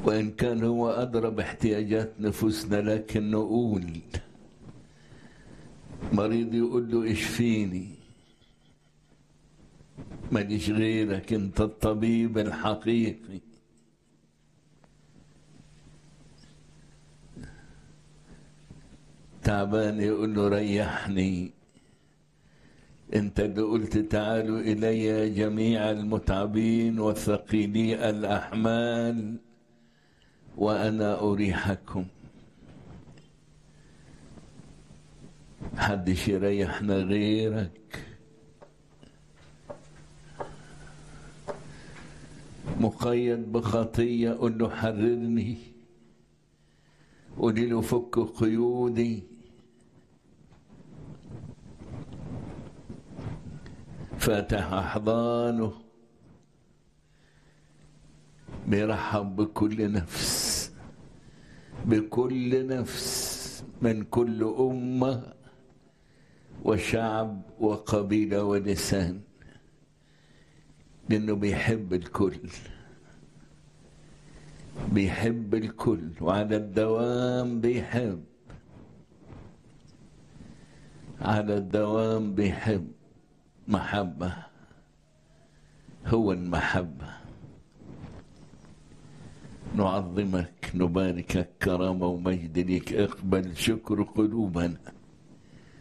وإن كان هو أدرى باحتياجات نفوسنا لكن نقول مريض يقول له اشفيني ماليش غيرك انت الطبيب الحقيقي تعبان يقول له ريحني انت اللي قلت تعالوا الي جميع المتعبين والثقيلي الاحمال وانا اريحكم حدش يريحنا غيرك مقيد بخطية قل له حررني قولي له فك قيودي فاتح أحضانه بيرحب بكل نفس بكل نفس من كل أمة وشعب وقبيلة ولسان لأنه بيحب الكل بيحب الكل وعلى الدوام بيحب على الدوام بيحب محبة هو المحبة نعظمك نباركك كرامة ومجد لك اقبل شكر قلوبنا